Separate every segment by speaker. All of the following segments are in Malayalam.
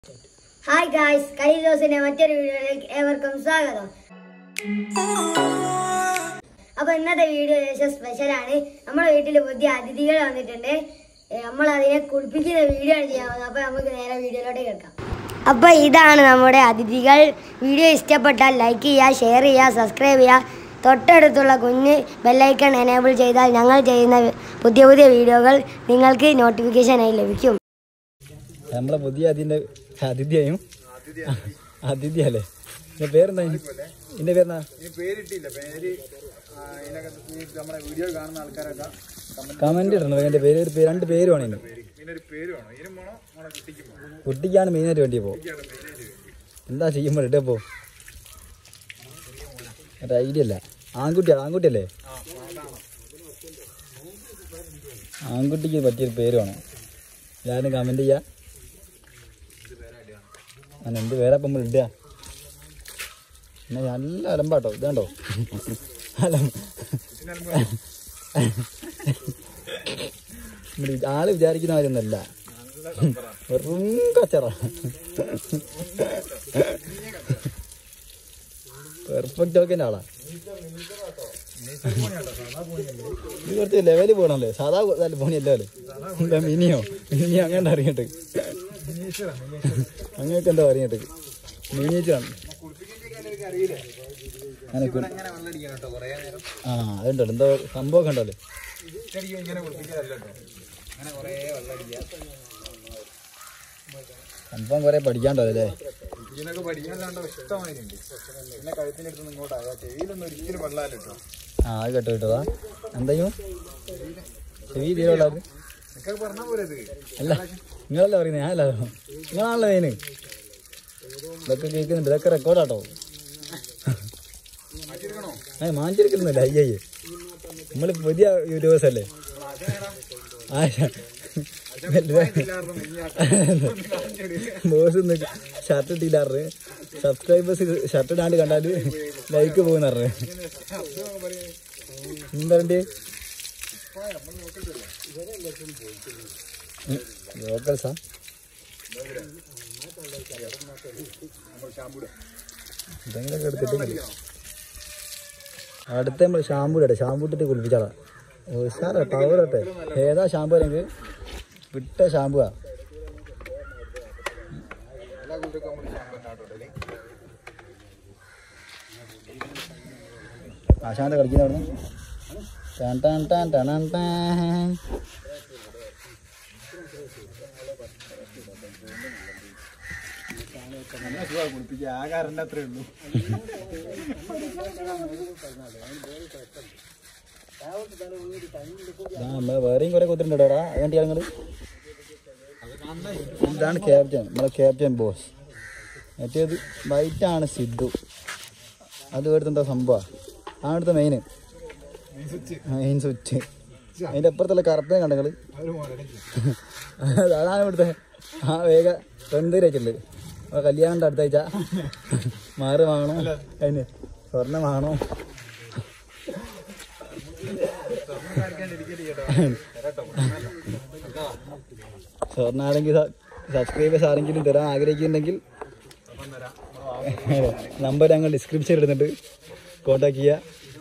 Speaker 1: ഹായ് ഗായ്സ് കൈ ദിവസത്തിന്റെ മറ്റൊരു വീഡിയോയിലേക്ക് ഏവർക്കും സ്വാഗതം അപ്പൊ ഇന്നത്തെ വീഡിയോ ഏകദേശം സ്പെഷ്യലാണ് നമ്മുടെ വീട്ടിൽ പുതിയ അതിഥികൾ വന്നിട്ടുണ്ട് ഏ, നമ്മൾ അതിനെ കുളിപ്പിക്കുന്ന വീഡിയോ ആണ് ചെയ്യാൻ പോകുന്നത് അപ്പൊ നമുക്ക് നേരെ വീഡിയോയിലോട്ട് കേൾക്കാം അപ്പൊ ഇതാണ് നമ്മുടെ അതിഥികൾ വീഡിയോ ഇഷ്ടപ്പെട്ടാൽ ലൈക്ക് ചെയ്യുക ഷെയർ ചെയ്യുക സബ്സ്ക്രൈബ് ചെയ്യുക തൊട്ടടുത്തുള്ള കുഞ്ഞ് ബെല്ലൈക്കൺ എനേബിൾ ചെയ്താൽ ഞങ്ങൾ ചെയ്യുന്ന പുതിയ പുതിയ വീഡിയോകൾ നിങ്ങൾക്ക് നോട്ടിഫിക്കേഷനായി ലഭിക്കും
Speaker 2: നമ്മളെ പുതിയ അതിന്റെ അതിഥിയായും അതിഥി അല്ലേ എന്റെ പേരെന്താ എന്റെ പേരെന്താ
Speaker 3: ഇനി പേരിട്ടില്ല പേര് ആ, ഇതിനകത്ത് ഈ നമ്മുടെ വീഡിയോ കാണുന്ന ആൾക്കാരൊക്കെ കമന്റ്
Speaker 2: കമന്റ് ഇടണം എന്റെ പേര് ഒരു പേ- രണ്ട് പേര് വേണം ഇതിന്
Speaker 3: ഇതിനൊരു പേര് വേണം ഇതിനും വേണം നമ്മളെ കുട്ടിക്കും വേണം
Speaker 2: കുട്ടിക്കാണ് മെയിനായിട്ട് വേണ്ടിയപ്പോ എന്താ ചെയ്യുമ്പോൾ ഇട്ടപ്പോ ഒരു ഐഡിയ അല്ല ആൺകുട്ടിയാ ആൺകുട്ടിയല്ലേ ആൺകുട്ടിക്ക് പറ്റിയൊരു പേര് വേണം എല്ലാവരും കമന്റ് ചെയ്യാ ഞാൻ എന്ത് പേരാ ഇപ്പം നമ്മൾ ഇടുക പിന്നെ നല്ല അലമ്പാട്ടോ ഇതാണ്ടോ അലം ഇവിടെ ആള് വിചാരിക്കുന്ന കാര്യമൊന്നല്ല വെറും കച്ചറ പെർഫെക്റ്റ് ഒക്കെ ആളാ ഇത് കുറച്ച് ലെവല് പോകണല്ലേ സാധാ നല്ല പോണിയല്ലോ അല്ലേ എന്താ മിനിയോ മിനി അങ്ങനെ അറിയട്ടെ അങ്ങനെയൊക്കെ എന്താ അറിയട്ടെ മിനിയേച്ചാണ് അങ്ങനെ കു-
Speaker 3: അങ്ങനെ വെള്ളം അടിക്കണം കേട്ടോ കുറേ നേരം
Speaker 2: ആ അതുണ്ടല്ലോ എന്തോ സംഭവം കണ്ടല്ലേ
Speaker 3: ഒറ്റയടിക്ക് ഇങ്ങനെ കുളിപ്പിക്കാതല്ല കേട്ടോ അങ്ങനെ കുറേ വെള്ളം അടിക്കുക
Speaker 2: സംഭവം കുറെ പഠിക്കാണ്ടോ അല്ലേ
Speaker 3: ഇതിനൊക്കെ പഠിക്കാനുള്ള ഇഷ്ടമായിട്ടുണ്ട് പിന്നെ കഴുത്തിനടുത്ത് ഇങ്ങോട്ടാകാം ചെവിയിലൊന്നും ഒരിക്കലും വെള്ളമല്ല കേട്ടോ
Speaker 2: ആ അത് കേട്ടോ കേട്ടതാ എന്തെങ്കിലും ചെവി തീരുള്ളത്
Speaker 3: നിനക്കൊക്കെ പറഞ്ഞ പോലെ ഇത്
Speaker 2: അല്ല നിങ്ങളല്ലേ പറയുന്നത് ഞാനല്ല നിങ്ങളാണല്ലോ മെയിന് ഇതൊക്കെ കേൾക്കുന്നുണ്ട് ഇതൊക്കെ റെക്കോർഡാട്ടോ
Speaker 3: മാറ്റിയെടുക്കണോ
Speaker 2: ഏ മാഞ്ചിരിക്കുന്നില്ല അയ്യേ നമ്മൾ പുതിയ യൂട്യൂബേഴ്സ് അല്ലേ ആ
Speaker 3: ഇല്ലായിരുന്നു
Speaker 2: ബോസ് ഷർട്ട് ഇട്ടില്ലാറ് സബ്സ്ക്രൈബേഴ്സ് ഷർട്ട് ഇടാണ്ട് കണ്ടാല് ലൈക്ക് പോകുന്ന പറഞ്ഞു എന്താ ലോക്കൽസാ ഇതെങ്കിലൊക്കെ എടുത്തിട്ട് അടുത്ത നമ്മൾ ഷാമ്പു ഇടട്ടെ ഷാമ്പു ഇട്ടിട്ട് കുളിപ്പിച്ചാളാ ഉഷാറാ പവർ ഇട്ടെ ഏതാ ഷാമ്പു അല്ലെങ്കിൽ വിട്ട ഷാമ്പുവാ
Speaker 3: എല്ലാ കുട്ടികൾക്കും നമ്മൾ ഷാമ്പു ഉണ്ടാട്ടോ ഇടല്.
Speaker 2: ആശാന്റെ കളിക്കുന്ന അവിടുന്ന് ടാൻ ടാൻ ടാൻ ടണൻ ടാൻ.
Speaker 3: നല്ല സുഖമാണ് കുളിപ്പിക്കുക ആ കാരണം അത്രേ ഉള്ളൂ
Speaker 2: ഇതാ നമ്മള് വേറെയും കുറെ കുത്തിട്ടുണ്ടോടാ അതുകൊണ്ട് ഞങ്ങള് ഇതാണ് ക്യാപ്റ്റൻ നമ്മളെ ക്യാപ്റ്റൻ ബോസ് മറ്റേത് വൈറ്റാണ് സിദ്ധു അത് എടുത്തെന്താ സംഭവം ആ അടുത്ത മെയിന് മെയിൻ സ്വിച്ച് അതിന്റെ അപ്പുറത്തുള്ള കറുപ്പിനെ കണ്ടങ്ങള്
Speaker 3: അവര് മോനെ
Speaker 2: അതാണ് ഇവിടുത്തെ ആ വേഗ പെൺതീരച്ചുണ്ട് അപ്പൊ കല്യാണം അടുത്ത ആഴ്ച മാറ് വാങ്ങണോ അതിന് സ്വർണം വാങ്ങണോ സ്വർണ്ണം ആരെങ്കിലും സബ്സ്ക്രൈബേഴ്സ് ആരെങ്കിലും തരാൻ ആഗ്രഹിക്കുന്നുണ്ടെങ്കിൽ നമ്പർ ഞങ്ങൾ ഡിസ്ക്രിപ്ഷനിൽ ഇടുന്നുണ്ട് കോണ്ടാക്ട് ചെയ്യുക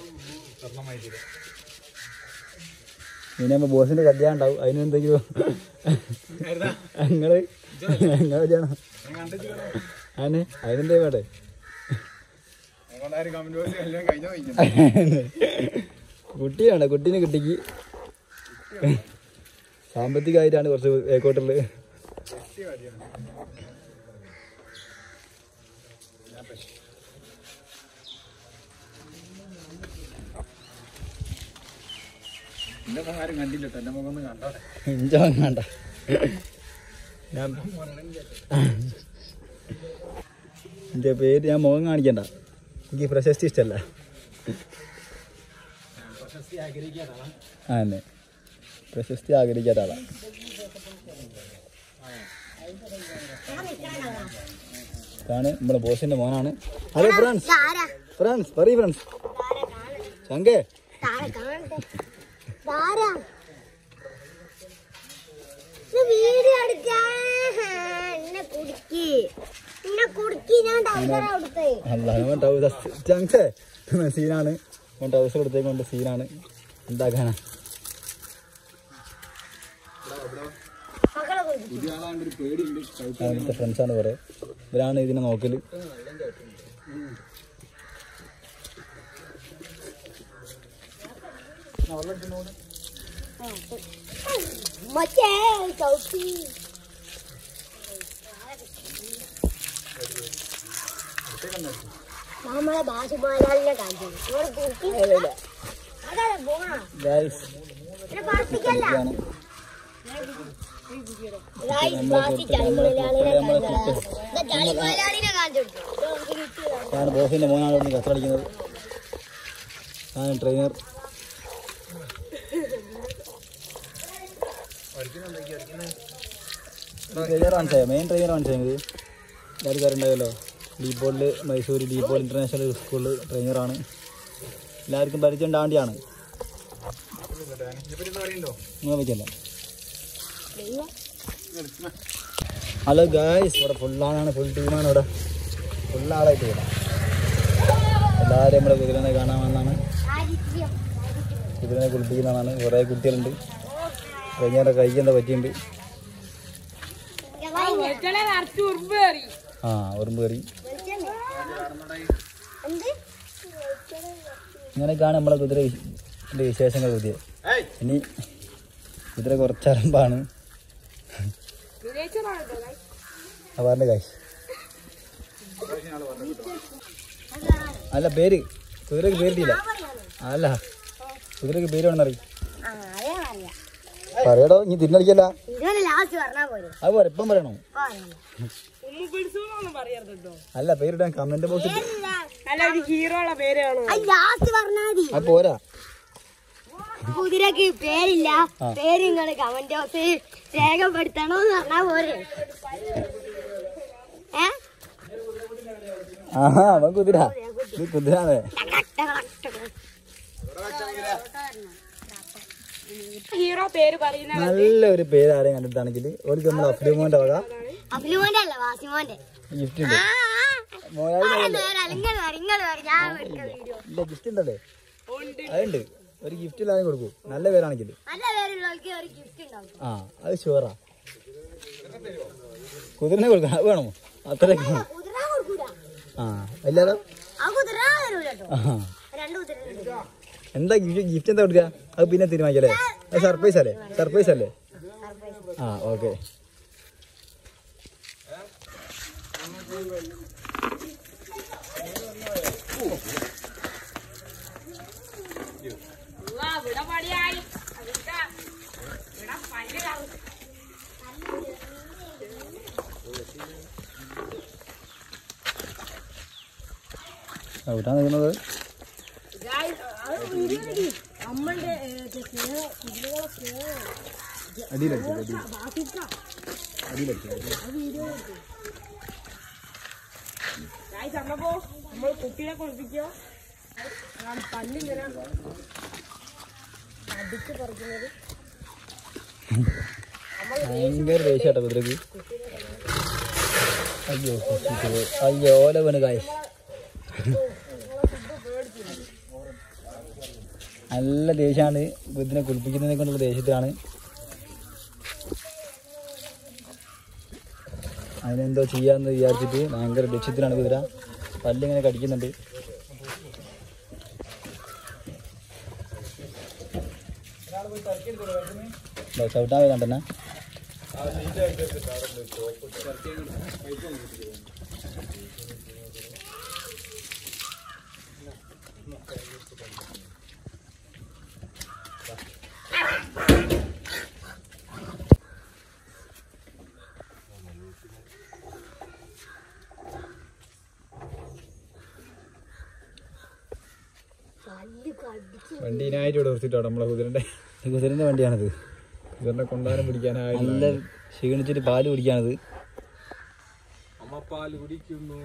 Speaker 2: ഇനി നമ്മൾ ബോസിന്റെ കല്യാണം ഉണ്ടാവും അതിനെന്തെങ്കിലും നിങ്ങള് നിങ്ങളെ കല്യാണം അതിന് അതിനെന്തേ വേണ്ടേ
Speaker 3: ഞങ്ങളാരും കമന്റ് ബോക്സിൽ എല്ലാം കഴിഞ്ഞ വയ്ക്കുന്നു
Speaker 2: കുട്ടിയാണ് കുട്ടീനെ കുട്ടിക്ക് സാമ്പത്തികമായിട്ടാണ് കുറച്ച് ഏക്കോട്ടുള്ളത്
Speaker 3: എന്റെ മുഖം ആരും കണ്ടില്ല കേട്ടോ എന്റെ മുഖം ഒന്ന് കണ്ടോട്ടെ
Speaker 2: ഇഞ്ചോ വേണ്ട ഞാൻ എൻ്റെ പേര് ഞാൻ മുഖം കാണിക്കണ്ട എനിക്ക് പ്രശസ്തി ഇഷ്ടമല്ല ആ തന്നെ പ്രശസ്തി ആഗ്രഹിക്കാത്ത ആളാ ഇതാണ് നമ്മുടെ ബോസിന്റെ മോനാണ് ഹലോ ഫ്രണ്ട്സ് ഫ്രണ്ട്സ് പറയൂ ഫ്രണ്ട്സ് ശങ്കേ
Speaker 1: വീഡിയോ എടുക്കാൻ എന്നെ കുടുക്കി നിന്നെ കുടുക്കി ഞാൻ ടൈഗർ അവിടുത്തെ
Speaker 2: അല്ല ചങ്സേ സീനാണ് ഞാൻ ടൗസർ എടുത്തേക്കൊണ്ട് സീനാണ് എന്താക്കാനാ
Speaker 1: മക്കളെ കുടിക്കും
Speaker 2: അവിടുത്തെ ഫ്രണ്ട്സാണ് കുറേ ഇവരാണ് ഇതിനെ നോക്കല്
Speaker 1: മറ്റേ ചവിട്ടി നമ്മളെ ഭാഷ പോയാലിനെ കാണിച്ചു ഇവിടെ കുടുക്കി അതാണ് പോണ
Speaker 2: ഗായ്സ്
Speaker 1: ഇവിടെ പാർട്ടിക്കല്ല
Speaker 2: ാണ്
Speaker 1: ഗായ്സ് ബാക്കി ചളിമലയാളിനെ കാണിച്ചു ചളിമലയാളിനെ കാണിച്ചു കൊടുത്തു
Speaker 2: ഞാൻ ബോസിന്റെ മോനാണ് ഇവിടെ കസടിക്കുന്നത് ഞാൻ ട്രെയിനർ ട്രെയിനർ മനസ്സിലായോ മെയിൻ ട്രെയിനർ മനസ്സിലായത് എല്ലാവർക്കും ഡീപോളിൽ മൈസൂർ ഡീപോൾ ഇൻ്റർനാഷണൽ സ്കൂളിൽ ട്രെയിനറാണ് എല്ലാവർക്കും പരിചയം ഉണ്ടാണ്ടിയാണ് നിങ്ങൾ പറ്റില്ല ഹലോ ഗായ്സ് ഇവിടെ ഫുള്ളാണ് ഫുൾ ടീമാണ് ഇവിടെ ഫുൾ ആളായിട്ട് ഇവിടെ എല്ലാവരും നമ്മുടെ കുതിരനെ കാണാൻ വന്നാണ്
Speaker 1: ദാരിദ്ര്യം
Speaker 2: കുതിരനെ കുളിപ്പിക്കുന്നതാണ് കുറേ കുട്ടികളുണ്ട് കഴിഞ്ഞാൽ കഴിക്കാൻ പറ്റിയിട്ടുണ്ട് ആ ഉറുമ്പ് കയറി
Speaker 1: എന്ത്
Speaker 2: ഇങ്ങനെയൊക്കെയാണ് നമ്മളെ കുതിര വിശ- ന്റെ വിശേഷങ്ങൾ പുതിയ ഇനി കുതിര കുറച്ചറമ്പാണ് പറഞ്ഞ കാശ് അല്ല പേര് കുതിരക്ക് പേരിട്ടില്ല അല്ല കുതിരക്ക് പേര് വേണമെന്നറിയും
Speaker 1: ആ അതേ പറയാ
Speaker 2: പറയടോ ഇനി തിന്നടിക്കല്ല
Speaker 1: ഇതുവരെ ലാസ്റ്റ് പറഞ്ഞാ പോരെ
Speaker 2: അത് പോരെ ഇപ്പം പറയണോ
Speaker 1: ഇപ്പൊ പറയണ്ട.
Speaker 2: അല്ല പേരിടാൻ കമന്റ് ബോക്സിൽ
Speaker 1: ലാസ്റ്റ് പറഞ്ഞാ മതി
Speaker 2: അത് പോരാ
Speaker 1: കുതിരക്ക് പേരില്ല
Speaker 2: ആ.
Speaker 1: പേര് നിങ്ങൾ കമന്റ് ബോക്സിൽ രേഖപ്പെടുത്തണോന്ന് പറഞ്ഞാ പോരെ ഏ
Speaker 2: ആഹാ അവൻ കുതിര ഇത് കുതിരാണ്
Speaker 4: ഹീറോ പേര് പറയുന്ന
Speaker 2: നല്ല ഒരു പേര് ആരെയും കണ്ടിട്ടാണെങ്കിൽ ഒരു നമ്മൾ അഫ്ലിമോന്റെ വക
Speaker 1: അഫിലുമോന്റെ അല്ല വാസിമോന്റെ
Speaker 2: ഗിഫ്റ്റ് ഉണ്ട്
Speaker 1: ആ, ആ.
Speaker 2: മോയാളി
Speaker 1: ആ, നേരെ അല്ല, ഇങ്ങള് പറ, ഇങ്ങള് പറ, ഞാൻ എടുക്കാം വീഡിയോ.
Speaker 2: ഇല്ല ഗിഫ്റ്റ് ഉണ്ടല്ലേ അതുണ്ട് ഒരു ഗിഫ്റ്റ് ഇല്ലാതെ കൊടുക്കൂ നല്ല പേരാണെങ്കിൽ
Speaker 1: നല്ല പേരുള്ളവർക്ക് ഒരു ഗിഫ്റ്റ് ഉണ്ടാവും
Speaker 2: ആ അത് ഷുവറാ കുതിരനെ കൊടുക്കണം അത് വേണോ അത്രയൊക്കെ
Speaker 1: കുതിര കൊടുക്കൂല
Speaker 2: ആ അല്ലാതെ
Speaker 1: ആ കുതിര തരൂല കേട്ടോ
Speaker 2: ആ
Speaker 1: രണ്ട് കുതിര ഉണ്ട്.
Speaker 2: എന്താ ഗിഫ്റ്റ് എന്താ കൊടുക്കുക അത് പിന്നെ തീരുമാനിക്കല്ലേ അത് സർപ്രൈസ് അല്ലേ സർപ്രൈസ് അല്ലേ ആ ഓക്കെ
Speaker 4: ഇവിടെ പണിയായി അതിന്റെ ഇവിടെ പല്ല് കറ-
Speaker 2: എവിടാ നിൽക്കുന്നത് അടിയിലടിച്ചു അടിയിലടിച്ചു
Speaker 4: ഗായ്സ് അന്നപ്പോ നമ്മൾ കുട്ടിയെ കുളിപ്പിക്കോ പല്ലിങ്ങനെ
Speaker 2: ഭയങ്കര ദേഷ്യാട്ടോ കുതിരക്ക് അയ്യോ ഇത് അയ്യോ ഓല വീണ് കായ് നല്ല ദേഷ്യമാണ് കുതിരനെ കുളിപ്പിക്കുന്നതിനെ കൊണ്ടുള്ള ദേഷ്യത്തിലാണ് അതിനെന്തോ ചെയ്യാന്ന് വിചാരിച്ചിട്ട് ഭയങ്കര ലക്ഷ്യത്തിലാണ് കുതിര പല്ലിങ്ങനെ കടിക്കുന്നുണ്ട് ദേ, ചവിട്ടാൻ വേണ്ടി തന്നെ
Speaker 3: വണ്ടീനായിട്ട് ഇവിടെ നിർത്തിട്ടോ നമ്മളെ കുതിരന്റെ
Speaker 2: ഈ കുതിരൻ്റെ വണ്ടിയാണിത്
Speaker 3: കുതിരനെ കൊണ്ടാനും പിടിക്കാനായി
Speaker 2: നല്ല ക്ഷീണിച്ചിട്ട് പാല് കുടിക്കാണിത്
Speaker 3: അമ്മ പാല് കുടിക്കുന്നു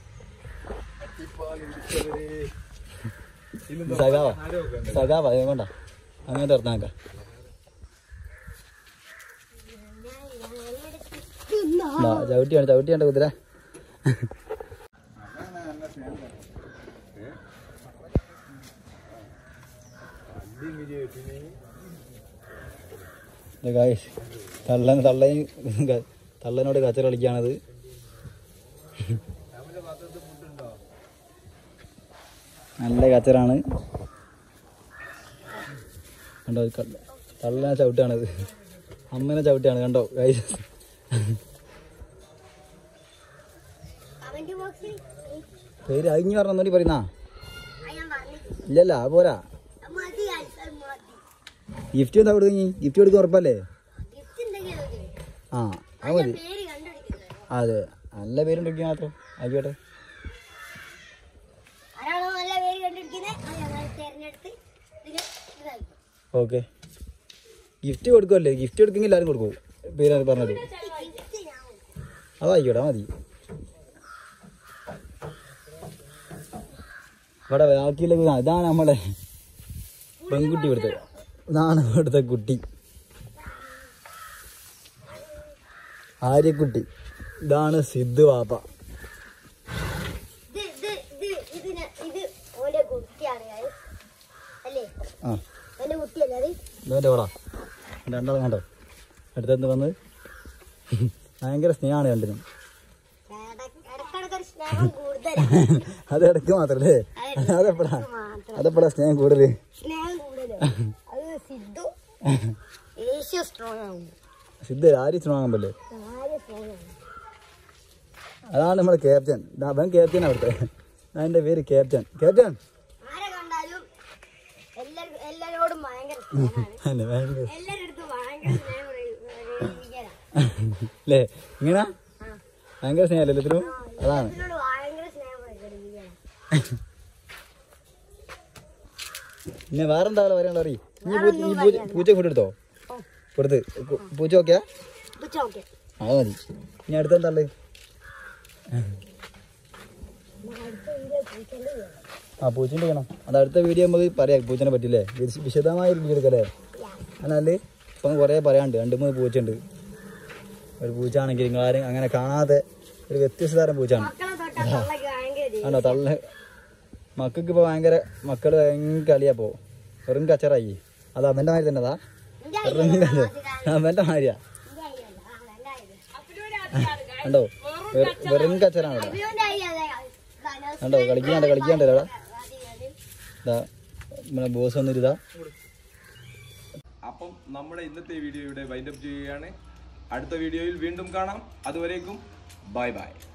Speaker 2: ഇത് സഖാവാ സഖാവാ വേണ്ട അങ്ങനത്തെ അർത്ഥമാക്കാം ആ ചവിട്ടിയാണ് ചവിട്ടിയാണ് കുതിര ഇത് guys, തള്ളൻ തള്ളയും ക- തള്ളനോട് കച്ചറ കളിക്കുകയാണത് നല്ല കച്ചറാണ് കണ്ടോ ഇത് ക- തള്ളനെ ചവിട്ടാണത് അമ്മനെ ചവിട്ടാണ് കണ്ടോ guys.
Speaker 1: കമന്റ് ബോക്സിൽ
Speaker 2: പേര് അഴിഞ്ഞു പറഞ്ഞോണ്ടി പറയുന്നാ
Speaker 1: ഞാൻ പറഞ്ഞു
Speaker 2: ഇല്ലല്ല അത് പോരാ
Speaker 1: മതി ആൾക്കാർ മതി
Speaker 2: ഗിഫ്റ്റ് എന്താ കൊടുക്കും ഗിഫ്റ്റ് കൊടുക്കും ഉറപ്പല്ലേ
Speaker 1: ഗിഫ്റ്റ് എന്തെങ്കിലും മതി.
Speaker 2: ആ അത് മതി
Speaker 1: പേര് കണ്ടുപിടിക്കുന്നത്
Speaker 2: അതെ നല്ല പേരുണ്ടെങ്കിൽ മാത്രം ആയിക്കോട്ടെ
Speaker 1: ആരാണോ നല്ല പേര് കണ്ടുപിടിക്കുന്നത് അത് ഞങ്ങൾ തിരഞ്ഞെടുത്ത് ഇതിന് ഇതാക്കും
Speaker 2: ഓക്കെ ഗിഫ്റ്റ് കൊടുക്കുമല്ലേ ഗിഫ്റ്റ് കൊടുക്കുമെങ്കിൽ എല്ലാവരും കൊടുക്കും പേര് പറഞ്ഞത്
Speaker 1: ഗിഫ്റ്റ് ഞാൻ കൊടുക്കും.
Speaker 2: അതായിക്കോട്ടെ മതി ഇവിടെ ബാക്കിയിലേക്ക് ഇതാ- ഇതാണ് നമ്മളെ പെൺകുട്ടി ഇവിടുത്തെ ഇതാണ് ഇവിടുത്തെ കുട്ടി ആര്യക്കുട്ടി ഇതാണ് സിദ്ധു വാപ്പ
Speaker 1: ഇത് ഇത് ഇത് ഇതിന് ഇത് ഓന്റെ കുട്ടിയാണ് guys. അല്ലേ
Speaker 2: ആ
Speaker 1: ഓന്റെ കുട്ടിയല്ലേ അത്
Speaker 2: ഇതോന്റെ ഓടാ രണ്ടാളും കണ്ടോ അടുത്തെന്ത് വന്ന് ഭയങ്കര സ്നേഹമാണ് രണ്ടിനും
Speaker 1: ഇടക്ക് ഇടക്കിടക്കൊരു സ്നേഹം കൂടുതലാണ്
Speaker 2: അത് ഇടയ്ക്ക് മാത്രല്ലേ അതെപ്പോഴാ അതെപ്പോഴാ സ്നേഹം കൂടുതൽ
Speaker 1: സ്നേഹം കൂടുതലാണ് അത് സിദ്ധു ഏഷ്യ സ്ട്രോങ് ആണ്
Speaker 2: സിദ്ധ ആര് സ്നേഹം പല്ലേ
Speaker 1: ആര് സ്ട്രോങ് ആണ്
Speaker 2: അതാണ് നമ്മുടെ ക്യാപ്റ്റൻ ദാ അവൻ ക്യാപ്റ്റൻ അവിടുത്തെ അതിന്റെ പേര് ക്യാപ്റ്റൻ ക്യാപ്റ്റൻ
Speaker 1: ആരെ കണ്ടാലും എല്ലാരും എല്ലാരോടും ഭയങ്കര സ്നേഹമാണ്
Speaker 2: അല്ലേ ഭയങ്കര
Speaker 1: എല്ലാരുടെ അടുത്തും ഭയങ്കര സ്നേഹം പ്രകടിപ്പിക്കലാ.
Speaker 2: അല്ലേ ഇങ്ങനെ ഭയങ്കര സ്നേഹമല്ലേ എല്ലാത്തിനും അതാണ്
Speaker 1: എല്ലാത്തിനോട് ഭയങ്കര സ്നേഹം പ്രകടിപ്പിക്കലാ.
Speaker 2: പിന്നെ വേറെന്താ പറയാനുള്ള അറിയും നീ പൂ- നീ പൂച്ച പൂച്ച ഫുഡ് എടുത്തോ കൊടുത്ത് കു- പൂച്ച നോക്കിയാ
Speaker 1: ഇത് ചോക്കെ.
Speaker 2: അത് മതി ഇനി അടുത്തെന്താ ആ പൂച്ചൻ്റെ വേണം അത് അടുത്ത വീഡിയോ നമുക്ക് പറയാം പൂച്ചനെ പറ്റില്ലേ വിശ- വിശദമായ ഒരു വീഡിയോ എടുക്കല്ലേ എന്നാല് ഇപ്പം കുറേ പറയാനുണ്ട് രണ്ട് മൂന്ന് പൂച്ചയുണ്ട് ഒരു പൂച്ച ആണെങ്കിൽ നിങ്ങൾ ആരും അങ്ങനെ കാണാതെ ഒരു വ്യത്യസ്ത തരം പൂച്ചയാണ്
Speaker 1: മക്കളെ തൊട്ടാ തള്ളക്ക് ഭയങ്കര ദേഷ്യം.
Speaker 2: ആണോ തള്ള മക്കൾക്ക് ഇപ്പോൾ ഭയങ്കര മക്കൾ ഭയങ്കര കളിയാപ്പോ വെറും കച്ചറായി അത് അവൻ്റെ മാതിരി തന്നെ അതാ
Speaker 1: ഇന്റെ
Speaker 2: വെറും
Speaker 1: idea
Speaker 2: കച്ച അവൻ്റെ മാതിരിയാ
Speaker 1: ഇന്റെ idea അല്ല. ആ, എന്റെ idea.
Speaker 2: കണ്ടോ വെറു- വെറും കച്ചറാണ് ഇവിടെ
Speaker 1: ഇവന്റെ idea അതെ. ഇതാ,
Speaker 2: കണ്ടോ കളിക്കാണ്ട് കളിക്കാണ്ട് ഇവിടെ
Speaker 1: അതിനാല്
Speaker 2: ഇതാ നമ്മളെ ബോസ് വന്നിരുതാ
Speaker 3: അപ്പം നമ്മുടെ ഇന്നത്തെ വീഡിയോ ഇവിടെ വൈൻഡപ്പ് ചെയ്യുകയാണ് അടുത്ത വീഡിയോയിൽ വീണ്ടും കാണാം അതുവരേക്കും ബൈ ബൈ